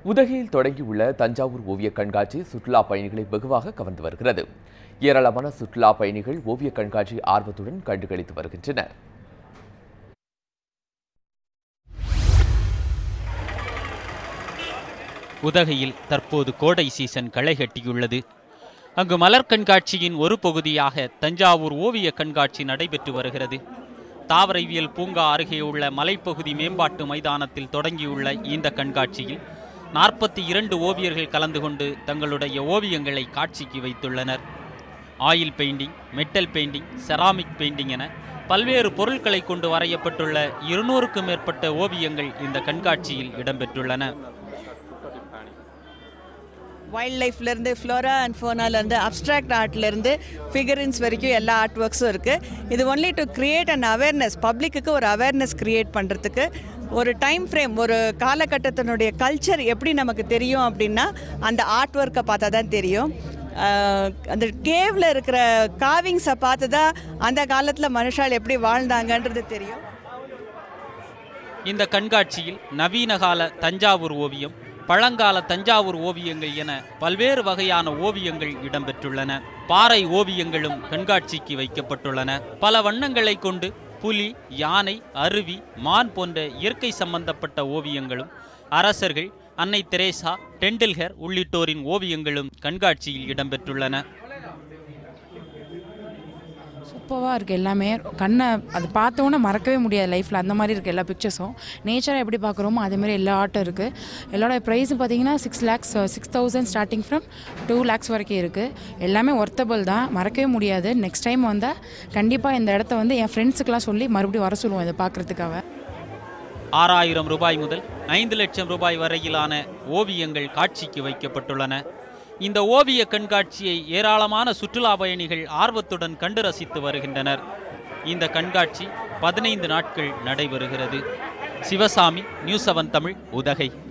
உதகையில் தொடங்கியுள்ள தஞ்சாவூர் ஓவிய கண்காட்சி சுற்றுலா பயணிகளை வெகுவாக கவர்ந்து வருகிறது ஏராளமான சுற்றுலா பயணிகள் ஓவிய கண்காட்சி ஆர்வத்துடன் கண்டுகளித்து வருகின்றனர் உதகையில் தற்போது கோடை சீசன் களை கட்டியுள்ளது அங்கு மலர் கண்காட்சியின் ஒரு பகுதியாக தஞ்சாவூர் ஓவிய கண்காட்சி நடைபெற்று வருகிறது தாவரவியல் பூங்கா அருகே உள்ள மலைப்பகுதி மேம்பாட்டு மைதானத்தில் தொடங்கியுள்ள இந்த கண்காட்சியில் நாற்பத்தி இரண்டு ஓவியர்கள் கலந்து கொண்டு தங்களுடைய ஓவியங்களை காட்சிக்கு வைத்துள்ளனர் oil painting metal painting ceramic painting என பல்வேறு பொருட்களை கொண்டு வரையப்பட்டுள்ள இருநூறுக்கும் மேற்பட்ட ஓவியங்கள் இந்த கண்காட்சியில் இடம்பெற்றுள்ளன வைல்ட் லைஃப்லேருந்து ஃப்ளோரா அண்ட் ஃபோனாலேருந்து அப்ட்ராக்ட் ஆர்ட்லேருந்து ஃபிகரின்ஸ் வரைக்கும் எல்லா ஆர்ட் ஒர்க்ஸும் இருக்குது இது only to create and awareness பப்ளிக்கு ஒரு அவேர்னஸ் கிரியேட் பண்ணுறதுக்கு ஒரு டைம் ஃப்ரேம் ஒரு காலகட்டத்தினுடைய கல்ச்சர் எப்படி நமக்கு தெரியும் அப்படின்னா அந்த ஆர்ட் ஒர்க்கை பார்த்தா தான் தெரியும் ஆஹ் அந்த கேவில் இருக்கிற காவிங்ஸை பார்த்து தான் அந்த காலத்தில் மனுஷால் எப்படி வாழ்ந்தாங்கன்றது தெரியும் இந்த கண்காட்சியில் நவீன கால தஞ்சாவூர் ஓவியம் பழங்கால தஞ்சாவூர் ஓவியங்கள் என பல்வேறு வகையான ஓவியங்கள் இடம்பெற்றுள்ளன பாறை ஓவியங்களும் கண்காட்சிக்கு வைக்கப்பட்டுள்ளன பல வண்ணங்களை கொண்டு புலி யானை அருவி மான் போன்ற இயற்கை சம்பந்தப்பட்ட ஓவியங்களும் அரசர்கள் அன்னை தெரேசா டெண்டுல்கர் உள்ளிட்டோரின் ஓவியங்களும் கண்காட்சியில் இடம்பெற்றுள்ளன சூப்பராக இருக்குது எல்லாமே கண்ணை அது பார்த்தோன்னே மறக்கவே முடியாது லைஃப்பில் அந்த மாதிரி இருக்குது எல்லா பிக்சர்ஸும் நேச்சரை எப்படி பார்க்குறோமோ அதே மாதிரி எல்லா ஆர்ட்டும் இருக்குது எல்லாரோட ப்ரைஸும் பார்த்தீங்கன்னா six lakhs six thousand starting from two lakhs வரைக்கும் இருக்குது எல்லாமே ஒர்த்தபிள் தான் மறக்கவே முடியாது நெக்ஸ்ட் டைம் வந்தால் கண்டிப்பாக இந்த இடத்த வந்து என் ஃப்ரெண்ட்ஸுக்கெலாம் சொல்லி மறுபடியும் வர சொல்லுவோம் இதை பார்க்குறதுக்காக ஆறாயிரம் ரூபாய் முதல் ஐந்து லட்சம் ரூபாய் வரையிலான ஓவியங்கள் காட்சிக்கு வைக்கப்பட்டுள்ளன இந்த ஓவிய கண்காட்சியை ஏராளமான சுற்றுலா பயணிகள் ஆர்வத்துடன் கண்டு ரசித்து வருகின்றனர் இந்த கண்காட்சி பதினைந்து நாட்கள் நடைபெறுகிறது சிவசாமி நியூஸ் செவன் தமிழ் உதகை